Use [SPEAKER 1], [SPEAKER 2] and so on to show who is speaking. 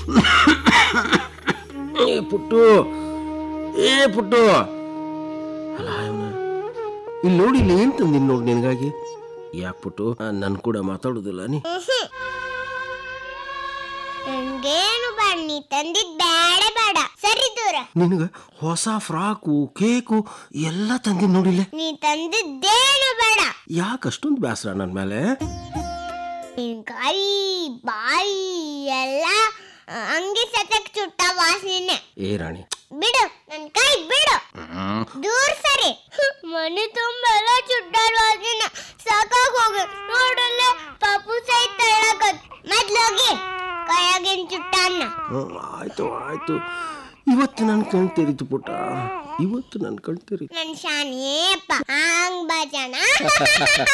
[SPEAKER 1] ಏ ಪುಟ್ಟು ಏ ಪುಟ್ಟು ಅಲ್ಲ ಇವ್ನ. ಇಲ್ಲಿ ನೋಡಿ ಇಲ್ಲಿ ಏನ್ ತಂದಿನಿ ನೋಡಿ ನಿನಗಾಗಿ ಯಾಕೆ ಪುಟ್ಟು ನನ್ನ ಕೂಡ ಮಾತಾಡೋದಿಲ್ಲ ನೀ
[SPEAKER 2] ನನ್ಗೇನು ಬೇಡ ನೀ ತಂದಿದ್ ಬೇಡ ಬೇಡ ಸರಿ ದೂರ
[SPEAKER 1] ನಿನಗ ಹೊಸ ಫ್ರಾಕು ಕೇಕು ಎಲ್ಲ ತಂದಿನಿ ನೋಡಿಲ್ಲ
[SPEAKER 2] ನೀ ತಂದಿದ್ದೇನು ಬೇಡ
[SPEAKER 1] ಯಾಕೆ ಅಷ್ಟೊಂದು ಬೇಸರ ನನ್ನ ಮೇಲೆ
[SPEAKER 2] ನಿನ್ ಕೈ ಬಾಯಿ ಎಲ್ಲ ಆ, ಹಂಗೆ ಸತಕ್ ಚುಟ್ಟ ವಾಸನೆ
[SPEAKER 1] ಏ ರಾಣಿ
[SPEAKER 2] ಬಿಡು ನನ್ ಕೈ ಬಿಡು ದೂರ ಸರಿ ಮನೆ ತುಂಬಾ ಎಲ್ಲ ಚುಟ್ಟಾಡ ವಾಸನೆ ಸಾಕಾಗ ಹೋಗ ನೋಡಲ್ಲ ಪಾಪು ಸಹಿತ ಹೇಳಕತ್ ಮೊದ್ಲೋಗಿ ಕೈಯಾಗಿನ ಚುಟ್ಟಾನ್ನ
[SPEAKER 1] ಹ್ಮ್, ಆಯ್ತು ಆಯ್ತು ಇವತ್ತು ನನ್ನ ಕಣ್ ತೆರೀತು ಪುಟ್ಟ ಇವತ್ತು ನನ್ನ ಕಣ್ ತೆರೀತು
[SPEAKER 2] ನನ್ ಶಾನಿಯಪ್ಪ ಹಂಗ್ ಬಾಜಣ